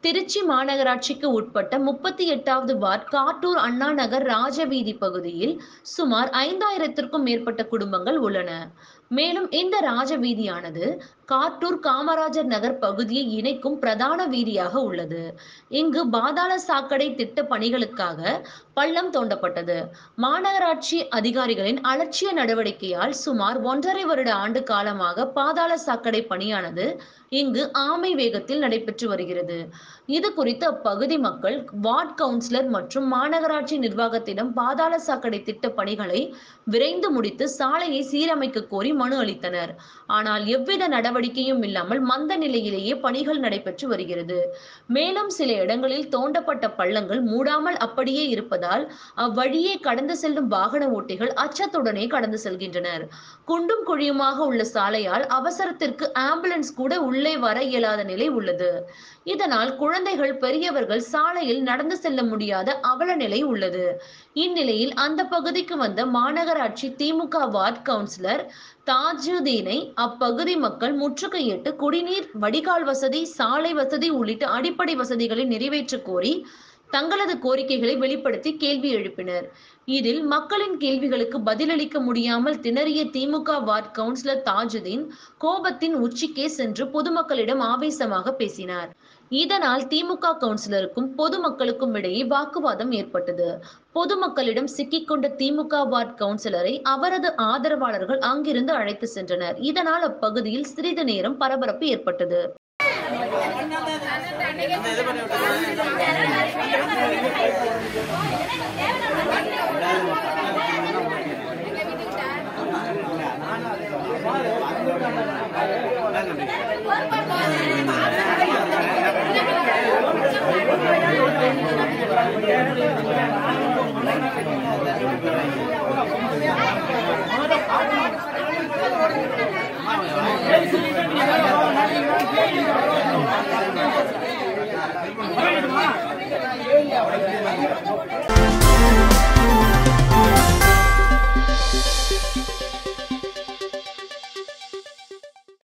திருச்சி மாநகராட்சிக்கு உட்பட்ட முப்பத்தி எட்டாவது வார்டு காட்டூர் அண்ணா நகர் ராஜவீதி பகுதியில் சுமார் ஐந்தாயிரத்திற்கும் மேற்பட்ட குடும்பங்கள் உள்ளன மேலும் இந்த ராஜவீதியானது காட்டூர் காமராஜர் நகர் பகுதியை இணைக்கும் பிரதான வீதியாக உள்ளது இங்கு பாதாள சாக்கடை திட்ட பணிகளுக்காக பள்ளம் தோண்டப்பட்டது மாநகராட்சி அதிகாரிகளின் அலட்சிய நடவடிக்கையால் சுமார் ஒன்றரை வருட ஆண்டு காலமாக பாதாள சாக்கடை பணியானது இங்கு ஆமை வேகத்தில் நடைபெற்று வருகிறது இது குறித்து அப்பகுதி மக்கள் வார்டு கவுன்சிலர் மற்றும் மாநகராட்சி நிர்வாகத்திடம் பாதாள சாக்கடை திட்ட பணிகளை விரைந்து முடித்து சாலையை சீரமைக்க கோரி மனு அளித்தனர் ஆனால் எவ்வித நடவடிக்கையும் இல்லாமல் மந்த நிலையிலேயே பணிகள் நடைபெற்று வருகிறது மேலும் சில இடங்களில் தோண்டப்பட்ட பள்ளங்கள் மூடாமல் அப்படியே இருப்பதால் அவ்வழியே கடந்து செல்லும் வாகன ஓட்டிகள் அச்சத்துடனே கடந்து செல்கின்றனர் குண்டும் குழியுமாக உள்ள சாலையால் அவசரத்திற்கு ஆம்புலன்ஸ் கூட உள்ளே வர இயலாத நிலை உள்ளது இதனால் குழந்தைகள் பெரியவர்கள் சாலையில் நடந்து செல்ல முடியாத அவல நிலை உள்ளது இந்நிலையில் அந்த பகுதிக்கு வந்த மாநகராட்சி திமுக வார்டு கவுன்சிலர் தாஜுதீனை அப்பகுதி மக்கள் முற்றுகையிட்டு குடிநீர் வடிகால் வசதி சாலை வசதி உள்ளிட்ட அடிப்படை வசதிகளை நிறைவேற்ற கோரி தங்களது கோரிக்கைகளை வெளிப்படுத்தி கேள்வி எழுப்பினர் இதில் மக்களின் கேள்விகளுக்கு பதிலளிக்க முடியாமல் திணறிய திமுக வார்டு கவுன்சிலர் தாஜுதீன் கோபத்தின் உச்சிக்கே சென்று பொதுமக்களிடம் ஆவேசமாக பேசினார் இதனால் திமுக கவுன்சிலருக்கும் பொதுமக்களுக்கும் இடையே வாக்குவாதம் ஏற்பட்டது பொதுமக்களிடம் சிக்கிக்கொண்ட திமுக வார்டு கவுன்சிலரை அவரது ஆதரவாளர்கள் அங்கிருந்து அழைத்து சென்றனர் இதனால் அப்பகுதியில் சிறிது நேரம் பரபரப்பு ஏற்பட்டது பொறுப்பா